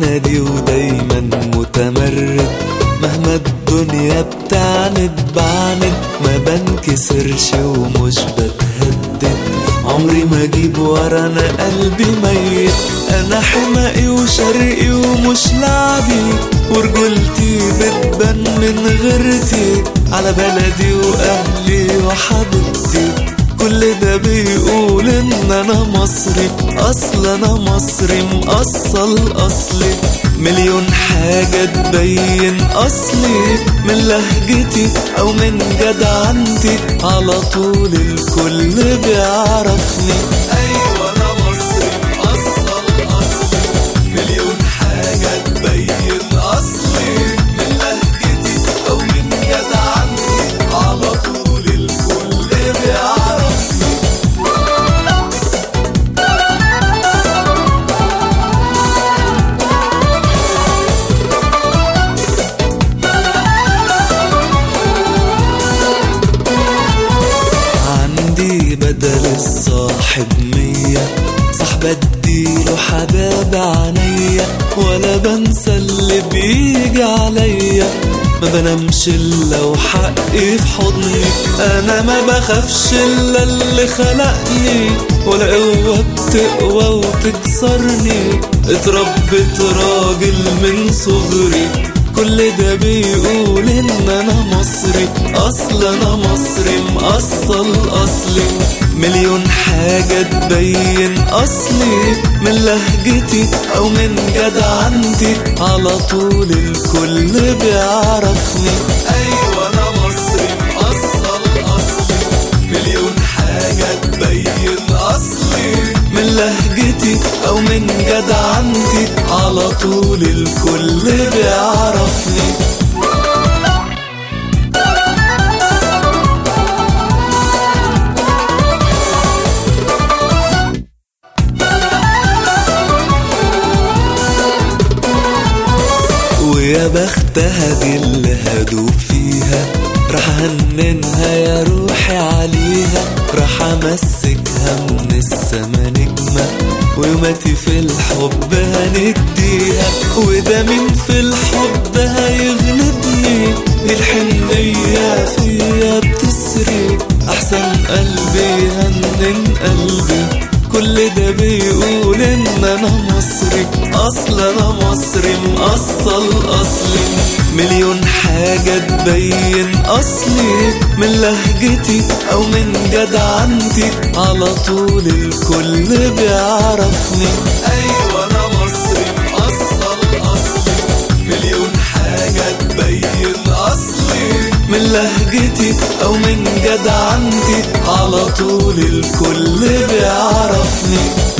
عنادي ودايما متمرد مهما الدنيا بتعند بعند ما بنكسرش ومش بتهدد عمري ما اجيب ورا انا قلبي ميت انا حمائي وشرقي ومش لعبي ورجولتي بتبان من غيرتي على بلدي واهلي وحبيبتي كل ده بيقول ان انا مصري اصل انا مصري مقصل اصلي مليون حاجة تبين اصلي من لهجتي او من جدعنتي على طول الكل بيعرفني ايوه انا مصري مقصل اصلي مليون حاجة تبين اصلي من لهجتي او من جدعنتي على طول الكل بيعرفني عندي بدل الصاحب مية صاحب اديله حباب عينيا ولا بنسى اللي بيجي عليا ما بنامش الا وحقي في حضني انا ما بخافش الا اللي خلقني ولا قوة بتقوى وتكسرني اتربيت راجل من صغري كل ده بيقول ان انا مصري اصل انا مصري مقصل اصلي مليون حاجة تبين اصلي من لهجتي او من جدعنتي على طول الكل بيعرفني ايوه انا مصري مقصل اصلي مليون حاجة تبين اصلي من لهجتي او من جدعنتي على طول الكل بيعرفني ويا بختها دي اللي هدوب فيها راح هننها يا روحي عليها راح امسكها من السما نجمة ويوماتي في الحب هنديها وده مين في الحب هيغلبني دي الحنية فيا بتسري احسن قلبي هنن قلبي كل ده بيقول ان انا مصري اصل انا مصري مقصل اصلي مليون حاجة تبين اصلي من لهجتي او من جدعنتي على طول الكل بيعرفني ايوه انا مصري مقصل اصلي مليون حاجة تبين اصلي من لهجتي او من جدعنتي على طول الكل بيعرفني